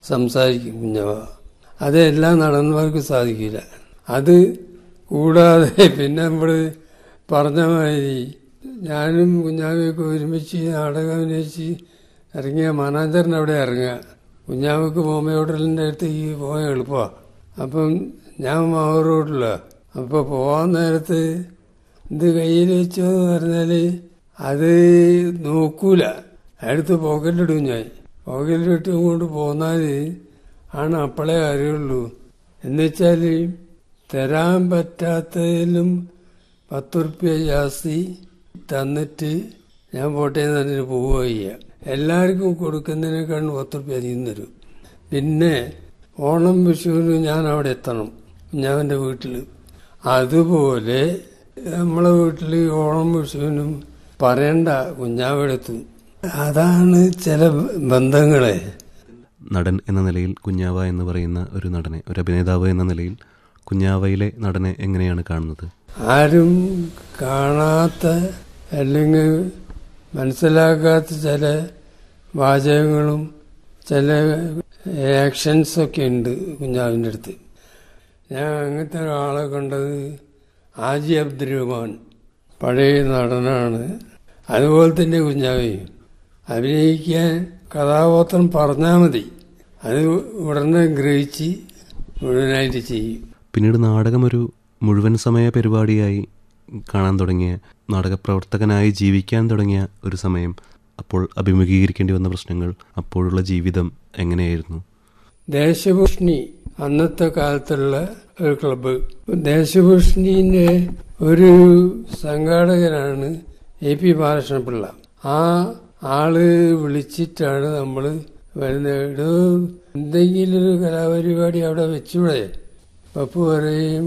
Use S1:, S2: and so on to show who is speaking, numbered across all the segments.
S1: സംസാരിക്കും കുഞ്ഞവ അത് എല്ലാ നടന്മാർക്കും സാധിക്കില്ല അത് കൂടാതെ പിന്നെ നമ്മൾ പറഞ്ഞ മാതിരി ഞാനും കുഞ്ഞാവയൊക്കെ ഒരുമിച്ച് നാടകം അഭിനയിച്ച് ഇറങ്ങിയ മാനാഞ്ചറിന് അവിടെ ഇറങ്ങുക കുഞ്ഞാവക്ക് ബോംബെ ഹോട്ടലിൻ്റെ അടുത്തേക്ക് പോകാൻ എളുപ്പമാണ് അപ്പം ഞാൻ മാവൂർ റോഡില്ല അപ്പോൾ പോകാൻ നേരത്ത് ഇത് കയ്യിൽ വെച്ചോ എന്ന് പറഞ്ഞാൽ അത് നോക്കൂല അടുത്ത് പോക്കറ്റിലിടും ഞാൻ പോക്കറ്റിലിട്ട് കൊണ്ട് പോന്നാൽ ആണ് അപ്പോഴേ അറിയുള്ളൂ എന്നുവെച്ചാൽ തരാൻ പറ്റാത്തതിലും പത്തുറുപ്യ ജാസ്തി തന്നിട്ട് ഞാൻ പോട്ടെ എന്ന് പറഞ്ഞിട്ട് പോവുക ചെയ്യുക എല്ലാവർക്കും കൊടുക്കുന്നതിനേക്കാളും പത്തുറുപ്യ അധികം തരും പിന്നെ ഓണം വിഷുവിന് ഞാൻ അവിടെ എത്തണം ഞാൻ എൻ്റെ വീട്ടിൽ അതുപോലെ നമ്മളെ വീട്ടിൽ ഓണം വിഷുവിനും പറയണ്ട കുഞ്ഞാവെടുത്തു അതാണ് ചില ബന്ധങ്ങളെ
S2: നടൻ എന്ന നിലയിൽ കുഞ്ഞാവ എന്ന് പറയുന്ന ഒരു നടനെ ഒരു അഭിനേതാവ് എന്ന നിലയിൽ കുഞ്ഞാവയിലെ നടനെ എങ്ങനെയാണ് കാണുന്നത്
S1: ആരും കാണാത്ത അല്ലെങ്കിൽ മനസ്സിലാക്കാത്ത ചില വാചകങ്ങളും ചില ആക്ഷൻസൊക്കെ ഉണ്ട് കുഞ്ഞാവിൻ്റെ അടുത്ത് ഞാൻ അങ്ങനത്തെ ഒരാളെ കണ്ടത് ആജി അബ്ദുറഹ്മാൻ പഴയ നടനാണ് അതുപോലെ തന്നെ കുഞ്ഞാവയും അഭിനയിക്കാൻ കഥാപാത്രം പറഞ്ഞാൽ മതി അത് ഉടനെ ഗ്രഹിച്ച് മുഴുവനായിട്ട് ചെയ്യും
S2: പിന്നീട് നാടകം ഒരു മുഴുവൻ സമയ പരിപാടിയായി കാണാൻ തുടങ്ങിയ നാടകപ്രവർത്തകനായി ജീവിക്കാൻ തുടങ്ങിയ ഒരു സമയം അപ്പോൾ അഭിമുഖീകരിക്കേണ്ടി വന്ന പ്രശ്നങ്ങൾ അപ്പോഴുള്ള ജീവിതം എങ്ങനെയായിരുന്നു
S1: ദേശഭൂഷണി അന്നത്തെ കാലത്തുള്ള ഒരു ക്ലബ്ബ് ദേശഭൂഷണിന്റെ ഒരു സംഘാടകനാണ് എ പി ബാലകൃഷ്ണപിള്ള ആ ആള് വിളിച്ചിട്ടാണ് നമ്മൾ വരുന്നത് എന്തെങ്കിലും ഒരു കലാപരിപാടി അവിടെ വെച്ചൂടെ പപ്പു പറയും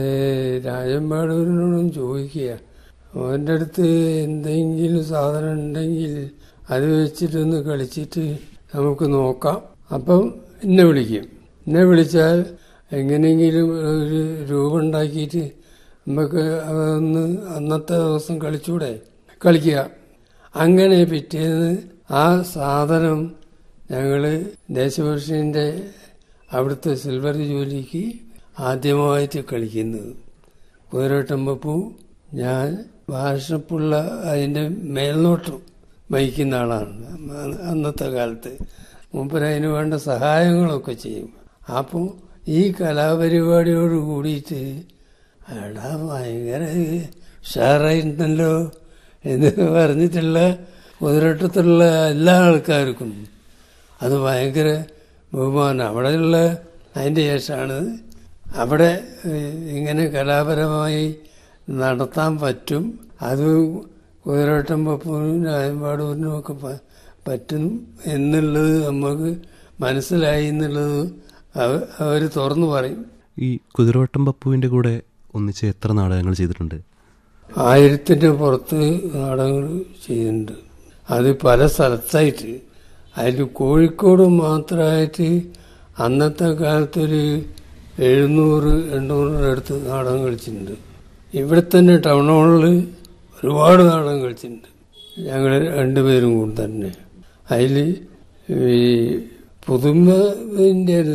S1: രാജമ്പാടൂരിനോടും ചോദിക്കുക അവൻ്റെ അടുത്ത് എന്തെങ്കിലും സാധനം ഉണ്ടെങ്കിൽ അത് വെച്ചിട്ടൊന്ന് കളിച്ചിട്ട് നമുക്ക് നോക്കാം അപ്പം എന്നെ വിളിക്കും എന്നെ വിളിച്ചാൽ എങ്ങനെയെങ്കിലും ഒരു രൂപം ഉണ്ടാക്കിയിട്ട് നമുക്ക് അതൊന്ന് അന്നത്തെ ദിവസം കളിച്ചൂടെ കളിക്കുക അങ്ങനെ പിറ്റേന്ന് ആ സാധനം ഞങ്ങൾ ദേശഭൂഷണിൻ്റെ അവിടുത്തെ സിൽവർ ജോലിക്ക് ആദ്യമായിട്ട് കളിക്കുന്നത് കുതിരവട്ടം പപ്പു ഞാൻ ഭാഷപ്പുള്ള അതിൻ്റെ മേൽനോട്ടം വഹിക്കുന്ന ആളാണ് അന്നത്തെ കാലത്ത് മൂപ്പര് അതിന് വേണ്ട സഹായങ്ങളൊക്കെ ചെയ്യും അപ്പോൾ ഈ കലാപരിപാടിയോട് കൂടിയിട്ട് എടാ ഭയങ്കര ഉഷാറായിട്ടുണ്ടല്ലോ എന്ന് പറഞ്ഞിട്ടുള്ള കുതിരട്ടത്തുള്ള എല്ലാ ആൾക്കാർക്കും അത് ഭയങ്കര ബഹുമാനം അവിടെയുള്ള അതിൻ്റെ ശേഷമാണ് അവിടെ ഇങ്ങനെ കലാപരമായി നടത്താൻ പറ്റും അത് കുതിരവട്ടം പപ്പൂനും രായമ്പാടൂരിനും ഒക്കെ പറ്റും എന്നുള്ളത് നമുക്ക് മനസ്സിലായി എന്നുള്ളത് അവർ തുറന്നു പറയും
S2: ഈ കുതിരവട്ടം പപ്പുവിൻ്റെ കൂടെ ഒന്നിച്ച് എത്ര നാടകങ്ങൾ ചെയ്തിട്ടുണ്ട്
S1: ആയിരത്തിൻ്റെ പുറത്ത് നാടകങ്ങൾ ചെയ്തിട്ടുണ്ട് അത് പല സ്ഥലത്തായിട്ട് അതിൽ കോഴിക്കോട് മാത്രമായിട്ട് അന്നത്തെ കാലത്തൊരു എഴുന്നൂറ് എണ്ണൂറിൻ്റെ അടുത്ത് നാടകം കളിച്ചിട്ടുണ്ട് ഇവിടെ തന്നെ ടൗൺ ഹാളിൽ ഒരുപാട് നാടകം കളിച്ചിട്ടുണ്ട് ഞങ്ങൾ രണ്ടുപേരും കൂടി തന്നെ അതിൽ ഈ പുതുമൻ്റെ അല്ല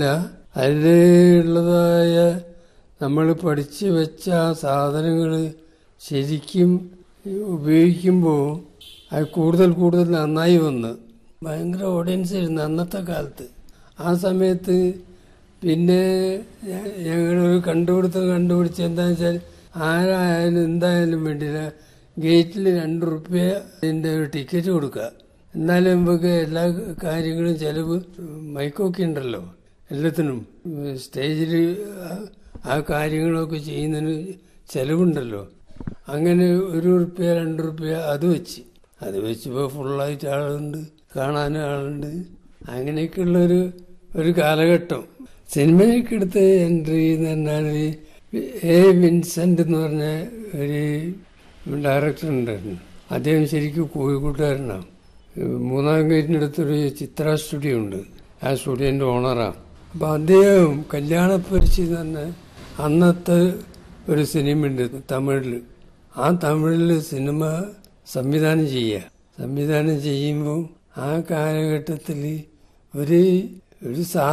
S1: അതിലുള്ളതായ നമ്മൾ പഠിച്ചു വെച്ച ആ സാധനങ്ങൾ ശരിക്കും ഉപയോഗിക്കുമ്പോൾ അത് കൂടുതൽ കൂടുതൽ നന്നായി വന്ന് ഭയങ്കര ഓഡിയൻസ് ആയിരുന്നു അന്നത്തെ കാലത്ത് ആ സമയത്ത് പിന്നെ ഞങ്ങളൊരു കണ്ടുപിടുത്തം കണ്ടുപിടിച്ച് എന്താണെന്ന് വെച്ചാൽ ആരായാലും എന്തായാലും വേണ്ടില്ല ഗേറ്റിൽ രണ്ട് റുപ്യ അതിൻ്റെ ഒരു ടിക്കറ്റ് കൊടുക്കുക എന്നാലും നമുക്ക് എല്ലാ കാര്യങ്ങളും ചിലവ് മൈക്കൊക്കെ ഉണ്ടല്ലോ എല്ലാത്തിനും സ്റ്റേജിൽ ആ കാര്യങ്ങളൊക്കെ ചെയ്യുന്നതിന് ചിലവുണ്ടല്ലോ അങ്ങനെ ഒരു റുപ്യ രണ്ട് റുപ്യ അത് വെച്ച് അത് വെച്ചപ്പോൾ ഫുള്ളായിട്ട് ആളുണ്ട് കാണാനും ആളുണ്ട് അങ്ങനെയൊക്കെയുള്ളൊരു ഒരു കാലഘട്ടം സിനിമയൊക്കെ എടുത്ത് എൻട്രി എന്ന് പറഞ്ഞാൽ എ വിൻസെന്റ് എന്ന് പറഞ്ഞ ഒരു ഡയറക്ടർ ഉണ്ടായിരുന്നു അദ്ദേഹം ശരിക്കും കോഴിക്കോട്ടുകാരനാണ് മൂന്നാം ഗേറ്റിനടുത്തൊരു ചിത്ര സ്റ്റുഡിയോ ഉണ്ട് ആ സ്റ്റുഡിയോൻ്റെ ഓണറാണ് അപ്പം അദ്ദേഹം കല്യാണപ്പരിച്ച് തന്നെ അന്നത്തെ ഒരു സിനിമ ഉണ്ട് തമിഴിൽ ആ തമിഴിൽ സിനിമ സംവിധാനം ചെയ്യുക സംവിധാനം ചെയ്യുമ്പോൾ ആ കാലഘട്ടത്തിൽ ഒരു ഒരു സാ